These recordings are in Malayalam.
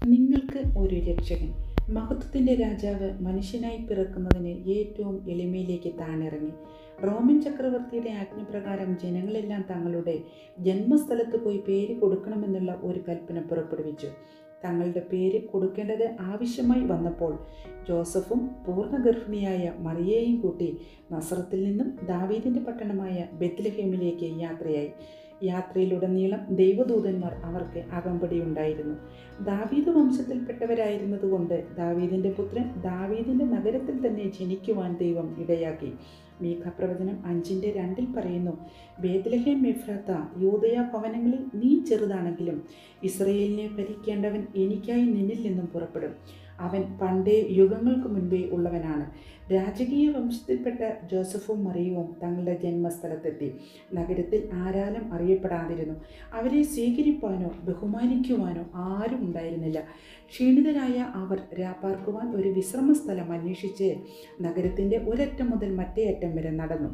നിങ്ങൾക്ക് ഒരു രക്ഷകൻ മഹത്വത്തിൻ്റെ രാജാവ് മനുഷ്യനായി പിറക്കുന്നതിന് ഏറ്റവും എളിമയിലേക്ക് താണിറങ്ങി റോമൻ ചക്രവർത്തിയുടെ ആജ്ഞപ്രകാരം ജനങ്ങളെല്ലാം തങ്ങളുടെ ജന്മസ്ഥലത്ത് പോയി പേര് കൊടുക്കണമെന്നുള്ള ഒരു കൽപ്പന പുറപ്പെടുവിച്ചു തങ്ങളുടെ പേര് കൊടുക്കേണ്ടത് ആവശ്യമായി വന്നപ്പോൾ ജോസഫും പൂർണ്ണഗർഭിണിയായ മറിയയെയും കൂട്ടി നസറത്തിൽ നിന്നും ദാവീദിൻ്റെ പട്ടണമായ ബെത്ലഹേമിലേക്ക് യാത്രയായി യാത്രയിലുടനീളം ദൈവദൂതന്മാർ അവർക്ക് അകമ്പടിയുണ്ടായിരുന്നു ദാവീദ് വംശത്തിൽപ്പെട്ടവരായിരുന്നതുകൊണ്ട് ദാവീദിൻ്റെ പുത്രൻ ദാവീദിൻ്റെ നഗരത്തിൽ തന്നെ ജനിക്കുവാൻ ദൈവം ഇടയാക്കി മീഖ പ്രവചനം അഞ്ചിൻ്റെ രണ്ടിൽ പറയുന്നു ബേദ്ലഹേം മെഫ്രാത്ത യൂതയ ഭവനങ്ങളിൽ നീ ചെറുതാണെങ്കിലും ഇസ്രയേലിനെ ഭരിക്കേണ്ടവൻ എനിക്കായി നിന്നിൽ നിന്നും പുറപ്പെടും അവൻ പണ്ടേ യുഗങ്ങൾക്ക് മുൻപേ ഉള്ളവനാണ് രാജകീയ വംശത്തിൽപ്പെട്ട ജോസഫും മറിയവും തങ്ങളുടെ ജന്മസ്ഥലത്തെത്തി നഗരത്തിൽ ആരാലും അറിയപ്പെടാതിരുന്നു അവരെ സ്വീകരിപ്പാനോ ബഹുമാനിക്കുവാനോ ആരും ഉണ്ടായിരുന്നില്ല ക്ഷീണിതരായ അവർ രാപ്പാർക്കുവാൻ ഒരു വിശ്രമ സ്ഥലം അന്വേഷിച്ച് നഗരത്തിൻ്റെ ഒരറ്റം മുതൽ മറ്റേ അറ്റം വരെ നടന്നു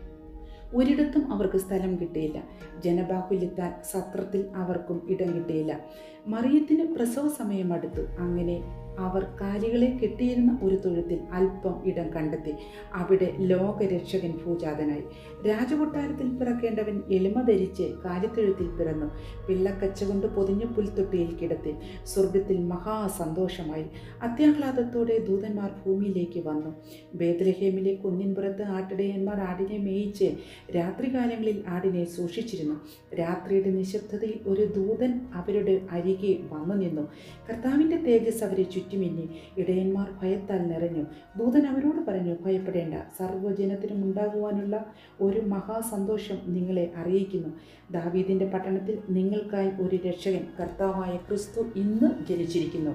ഒരിടത്തും അവർക്ക് സ്ഥലം കിട്ടിയില്ല ജനബാഹുല്യത്താൽ സത്രത്തിൽ അവർക്കും ഇടം കിട്ടിയില്ല മറിയത്തിന് പ്രസവ സമയം അടുത്തു അങ്ങനെ അവർ കാലികളെ കെട്ടിയിരുന്ന ഒരു തൊഴുത്തിൽ അല്പം ഇടം കണ്ടെത്തി അവിടെ ലോകരക്ഷകൻ ഭൂജാതനായി രാജകൊട്ടാരത്തിൽ പിറക്കേണ്ടവൻ എളിമ ധരിച്ച് കാലിത്തൊഴുത്തിൽ പിറന്നു പിള്ളക്കച്ച കൊണ്ട് പൊതിഞ്ഞ പുൽത്തൊട്ടിയിൽ കിടത്തി സ്വർഗത്തിൽ മഹാസന്തോഷമായി അത്യാഹ്ലാദത്തോടെ ദൂതന്മാർ ഭൂമിയിലേക്ക് വന്നു ബേദ്രഹേമിലെ കുന്നിൻപുറത്ത് ആട്ടിടയന്മാർ ആടിനെ മേയിച്ച് രാത്രികാലങ്ങളിൽ ആടിനെ സൂക്ഷിച്ചിരുന്നു രാത്രിയുടെ നിശബ്ദതയിൽ ഒരു ദൂതൻ അവരുടെ അരികെ വന്നു നിന്നു കർത്താവിൻ്റെ തേജസ് അവരെ ചുറ്റുമിന്നി ഇടയന്മാർ ഭയത്താൽ നിറഞ്ഞു ദൂതൻ അവരോട് പറഞ്ഞു ഭയപ്പെടേണ്ട സർവ്വജനത്തിനും ഉണ്ടാകുവാനുള്ള ഒരു മഹാസന്തോഷം നിങ്ങളെ അറിയിക്കുന്നു ദാവീദിൻ്റെ പട്ടണത്തിൽ നിങ്ങൾക്കായി ഒരു രക്ഷകൻ കർത്താവായ ക്രിസ്തു ഇന്ന് ജനിച്ചിരിക്കുന്നു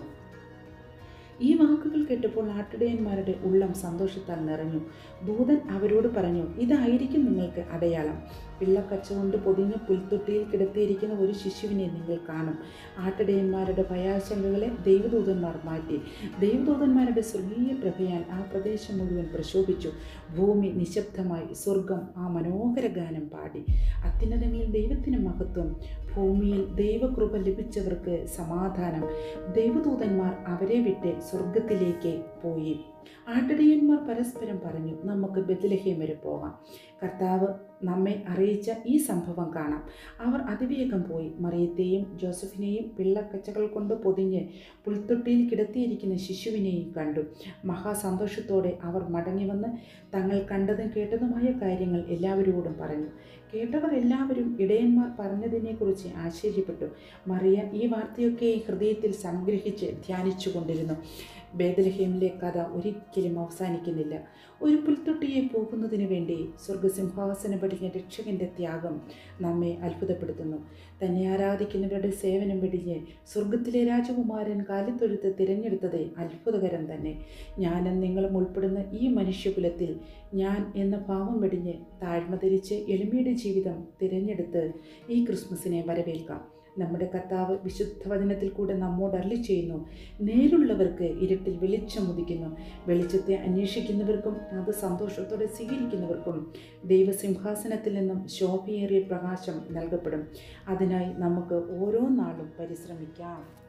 ഈ വാക്കുകൾ കേട്ടപ്പോൾ ആട്ടിടയന്മാരുടെ ഉള്ളം സന്തോഷത്താൽ നിറഞ്ഞു ദൂതൻ അവരോട് പറഞ്ഞു ഇതായിരിക്കും നിങ്ങൾക്ക് അടയാളം പിള്ളക്കച്ച കൊണ്ട് പൊതിഞ്ഞ പുൽത്തൊട്ടിയിൽ കിടത്തിയിരിക്കുന്ന ഒരു ശിശുവിനെ നിങ്ങൾ കാണും ആട്ടിടയന്മാരുടെ ഭയാശങ്കകളെ ദൈവദൂതന്മാർ മാറ്റി ദൈവദൂതന്മാരുടെ സ്വർഗീയ പ്രഭയാൽ ആ പ്രദേശം മുഴുവൻ പ്രശോഭിച്ചു ഭൂമി നിശബ്ദമായി സ്വർഗം ആ മനോഹര ഗാനം പാടി അത്യുന്നതങ്ങളിൽ ദൈവത്തിന് മഹത്വം ഭൂമിയിൽ ദൈവകൃപ ലഭിച്ചവർക്ക് സമാധാനം ദൈവദൂതന്മാർ അവരെ വിട്ട് സ്വർഗത്തിലേക്ക് പോയി ആട്ടിടയന്മാർ പരസ്പരം പറഞ്ഞു നമുക്ക് ബദലഹേം വരെ പോകാം കർത്താവ് നമ്മെ അറിയിച്ച ഈ സംഭവം കാണാം അവർ അതിവേഗം പോയി മറിയത്തെയും ജോസഫിനെയും പിള്ളക്കച്ചകൾ കൊണ്ട് പൊതിഞ്ഞ് പുൽത്തൊട്ടിയിൽ കിടത്തിയിരിക്കുന്ന ശിശുവിനെയും കണ്ടു മഹാസന്തോഷത്തോടെ അവർ മടങ്ങി വന്ന് തങ്ങൾ കണ്ടതും കേട്ടതുമായ കാര്യങ്ങൾ എല്ലാവരോടും പറഞ്ഞു കേട്ടവർ എല്ലാവരും ഇടയന്മാർ പറഞ്ഞതിനെക്കുറിച്ച് ആശ്ചര്യപ്പെട്ടു മറിയ ഈ വാർത്തയൊക്കെ ഹൃദയത്തിൽ സംഗ്രഹിച്ച് ധ്യാനിച്ചു കൊണ്ടിരുന്നു ബേദലഹേമിലെ കഥ ഒരിക്കലും അവസാനിക്കുന്നില്ല ഒരു പുൽത്തൊട്ടിയെ പോകുന്നതിന് വേണ്ടി സ്വർഗസിംഹാസനം പഠിക്കുന്ന രക്ഷകൻ്റെ ത്യാഗം നമ്മെ അത്ഭുതപ്പെടുത്തുന്നു തന്നെ ആരാധിക്കുന്നവരുടെ സേവനം വെടിഞ്ഞ് സ്വർഗത്തിലെ രാജകുമാരൻ കാലിത്തൊഴുത്ത് തിരഞ്ഞെടുത്തത് അത്ഭുതകരം തന്നെ ഞാനും നിങ്ങളും ഉൾപ്പെടുന്ന ഈ മനുഷ്യകുലത്തിൽ ഞാൻ എന്ന ഭാവം വെടിഞ്ഞ് താഴ്മ ധരിച്ച് എളിമയുടെ ജീവിതം തിരഞ്ഞെടുത്ത് ഈ ക്രിസ്മസിനെ വരവേൽക്കാം നമ്മുടെ കർത്താവ് വിശുദ്ധ വചനത്തിൽ കൂടെ നമ്മോട് അരളി ചെയ്യുന്നു നേരുള്ളവർക്ക് ഇരുട്ടിൽ വെളിച്ചം ഉദിക്കുന്നു വെളിച്ചത്തെ അന്വേഷിക്കുന്നവർക്കും അത് സന്തോഷത്തോടെ സ്വീകരിക്കുന്നവർക്കും ദൈവസിംഹാസനത്തിൽ നിന്നും ശോഭയേറിയ പ്രകാശം നൽകപ്പെടും അതിനായി നമുക്ക് ഓരോ നാളും പരിശ്രമിക്കാം